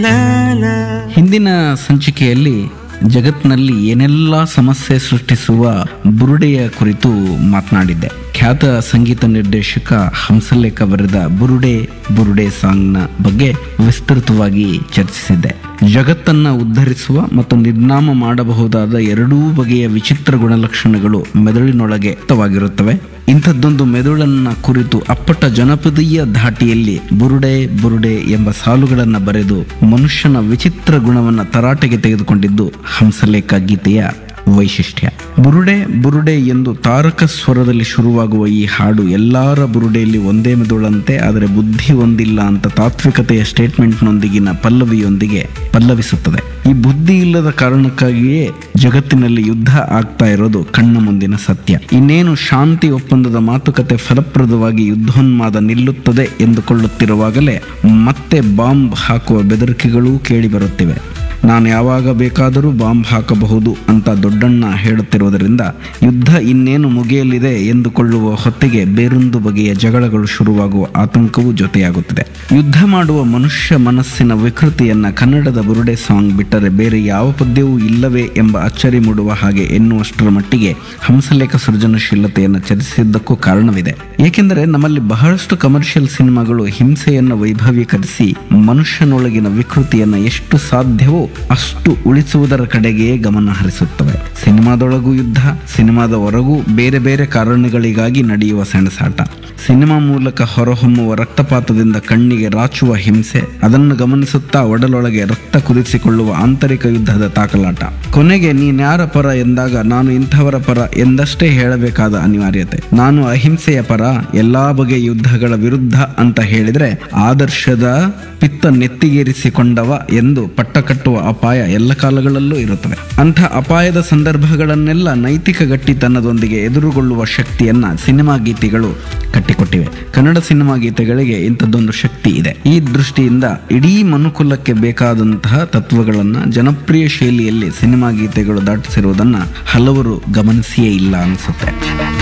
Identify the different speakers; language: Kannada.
Speaker 1: ಹಿಂದಿನ ಸಂಚಿಕೆಯಲ್ಲಿ ಜಗತ್ನಲ್ಲಿ ಏನೆಲ್ಲ ಸಮಸ್ಯೆ ಸೃಷ್ಟಿಸುವ ಬುರುಡೆಯ ಕುರಿತು ಮಾತನಾಡಿದ್ದೆ ಖ್ಯಾತ ಸಂಗೀತ ನಿರ್ದೇಶಕ ಹಂಸಲೇಖ ಬರೆದ ಬುರುಡೆ ಬುರುಡೆ ಸಾಂಗ್ನ ಬಗ್ಗೆ ವಿಸ್ತೃತವಾಗಿ ಚರ್ಚಿಸಿದ್ದೆ ಜಗತ್ತನ್ನ ಉದ್ಧರಿಸುವ ಮತ್ತು ನಿರ್ನಾಮ ಮಾಡಬಹುದಾದ ಎರಡೂ ಬಗೆಯ ವಿಚಿತ್ರ ಗುಣಲಕ್ಷಣಗಳು ಮೆದುಳಿನೊಳಗೆ ವ್ಯಕ್ತವಾಗಿರುತ್ತವೆ ಇಂಥದ್ದೊಂದು ಮೆದುಳನ್ನ ಕುರಿತು ಅಪ್ಪಟ ಜನಪದೀಯ ಧಾಟಿಯಲ್ಲಿ ಬುರುಡೆ ಬುರುಡೆ ಎಂಬ ಸಾಲುಗಳನ್ನ ಬರೆದು ಮನುಷ್ಯನ ವಿಚಿತ್ರ ಗುಣವನ್ನ ತರಾಟೆಗೆ ತೆಗೆದುಕೊಂಡಿದ್ದು ಹಂಸಲೇಖ ಗೀತೆಯ ವೈಶಿಷ್ಟ್ಯ ಬುರುಡೆ ಬುರುಡೆ ಎಂದು ತಾರಕ ಸ್ವರದಲ್ಲಿ ಶುರುವಾಗುವ ಈ ಹಾಡು ಎಲ್ಲಾರ ಬುರುಡೆಯಲ್ಲಿ ಒಂದೇ ಮೆದುಳಂತೆ ಆದರೆ ಬುದ್ಧಿ ಒಂದಿಲ್ಲ ಅಂತ ತಾತ್ವಿಕತೆಯ ಸ್ಟೇಟ್ಮೆಂಟ್ನೊಂದಿಗಿನ ಪಲ್ಲವಿಯೊಂದಿಗೆ ಪಲ್ಲವಿಸುತ್ತದೆ ಈ ಬುದ್ಧಿ ಇಲ್ಲದ ಕಾರಣಕ್ಕಾಗಿಯೇ ಜಗತ್ತಿನಲ್ಲಿ ಯುದ್ಧ ಆಗ್ತಾ ಇರೋದು ಕಣ್ಣ ಮುಂದಿನ ಸತ್ಯ ಇನ್ನೇನು ಶಾಂತಿ ಒಪ್ಪಂದದ ಮಾತುಕತೆ ಫಲಪ್ರದವಾಗಿ ಯುದ್ಧೋನ್ಮಾದ ನಿಲ್ಲುತ್ತದೆ ಎಂದುಕೊಳ್ಳುತ್ತಿರುವಾಗಲೇ ಮತ್ತೆ ಬಾಂಬ್ ಹಾಕುವ ಬೆದರಿಕೆಗಳೂ ಕೇಳಿಬರುತ್ತಿವೆ ನಾನು ಯಾವಾಗ ಬೇಕಾದರೂ ಬಾಂಬ್ ಹಾಕಬಹುದು ಅಂತ ದೊಡ್ಡಣ್ಣ ಹೇಳುತ್ತಿರುವುದರಿಂದ ಯುದ್ಧ ಇನ್ನೇನು ಮುಗಿಯಲಿದೆ ಎಂದುಕೊಳ್ಳುವ ಹೊತ್ತಿಗೆ ಬೇರೊಂದು ಬಗೆಯ ಜಗಳಗಳು ಶುರುವಾಗುವ ಆತಂಕವೂ ಜೊತೆಯಾಗುತ್ತದೆ ಯುದ್ಧ ಮಾಡುವ ಮನುಷ್ಯ ಮನಸ್ಸಿನ ವಿಕೃತಿಯನ್ನ ಕನ್ನಡದ ಬುರುಡೆ ಸಾಂಗ್ ಬಿಟ್ಟರೆ ಬೇರೆ ಯಾವ ಪದ್ಯವೂ ಇಲ್ಲವೇ ಎಂಬ ಅಚ್ಚರಿ ಮೂಡುವ ಹಾಗೆ ಎನ್ನುವಷ್ಟರ ಮಟ್ಟಿಗೆ ಹಂಸಲೇಖ ಸೃಜನಶೀಲತೆಯನ್ನು ಚರ್ಚಿಸಿದ್ದಕ್ಕೂ ಕಾರಣವಿದೆ ಏಕೆಂದರೆ ನಮ್ಮಲ್ಲಿ ಬಹಳಷ್ಟು ಕಮರ್ಷಿಯಲ್ ಸಿನಿಮಾಗಳು ಹಿಂಸೆಯನ್ನು ವೈಭವೀಕರಿಸಿ ಮನುಷ್ಯನೊಳಗಿನ ವಿಕೃತಿಯನ್ನು ಎಷ್ಟು ಸಾಧ್ಯವೋ ಅಷ್ಟು ಉಳಿಸುವುದರ ಕಡೆಗೆಯೇ ಗಮನ ಹರಿಸುತ್ತವೆ ಸಿನಿಮಾದೊಳಗೂ ಯುದ್ಧ ಸಿನಿಮಾದ ಹೊರಗೂ ಬೇರೆ ಬೇರೆ ಕಾರಣಗಳಿಗಾಗಿ ನಡೆಯುವ ಸೆಣಸಾಟ ಸಿನಿಮಾ ಮೂಲಕ ಹೊರಹೊಮ್ಮುವ ರಕ್ತಪಾತದಿಂದ ಕಣ್ಣಿಗೆ ರಾಚುವ ಹಿಂಸೆ ಅದನ್ನು ಗಮನಿಸುತ್ತಾ ಒಡಲೊಳಗೆ ರಕ್ತ ಕುದಿಸಿಕೊಳ್ಳುವ ಆಂತರಿಕ ಯುದ್ಧದ ತಾಕಲಾಟ ಕೊನೆಗೆ ನೀನ್ಯಾರ ಪರ ಎಂದಾಗ ನಾನು ಇಂಥವರ ಪರ ಎಂದಷ್ಟೇ ಹೇಳಬೇಕಾದ ಅನಿವಾರ್ಯತೆ ನಾನು ಅಹಿಂಸೆಯ ಪರ ಎಲ್ಲಾ ಬಗೆಯ ಯುದ್ಧಗಳ ವಿರುದ್ಧ ಅಂತ ಹೇಳಿದ್ರೆ ಆದರ್ಶದ ಪಿತ್ತ ನೆತ್ತಿಗೇರಿಸಿಕೊಂಡವ ಎಂದು ಪಟ್ಟ ಕಟ್ಟುವ ಅಪಾಯ ಎಲ್ಲ ಕಾಲಗಳಲ್ಲೂ ಇರುತ್ತದೆ ಅಂಥ ಅಪಾಯದ ಸಂದರ್ಭಗಳನ್ನೆಲ್ಲ ನೈತಿಕ ಗಟ್ಟಿತನದೊಂದಿಗೆ ಎದುರುಗೊಳ್ಳುವ ಶಕ್ತಿಯನ್ನ ಸಿನಿಮಾ ಗೀತೆಗಳು ಕಟ್ಟಿಕೊಟ್ಟಿವೆ ಕನ್ನಡ ಸಿನಿಮಾ ಗೀತೆಗಳಿಗೆ ಇಂಥದ್ದೊಂದು ಶಕ್ತಿ ಇದೆ ಈ ದೃಷ್ಟಿಯಿಂದ ಇಡೀ ಮನುಕುಲಕ್ಕೆ ಬೇಕಾದಂತಹ ತತ್ವಗಳನ್ನ ಜನಪ್ರಿಯ ಶೈಲಿಯಲ್ಲಿ ಸಿನಿಮಾ ಗೀತೆಗಳು ದಾಟಿಸಿರುವುದನ್ನ ಹಲವರು ಗಮನಿಸಿಯೇ ಇಲ್ಲ ಅನಿಸುತ್ತೆ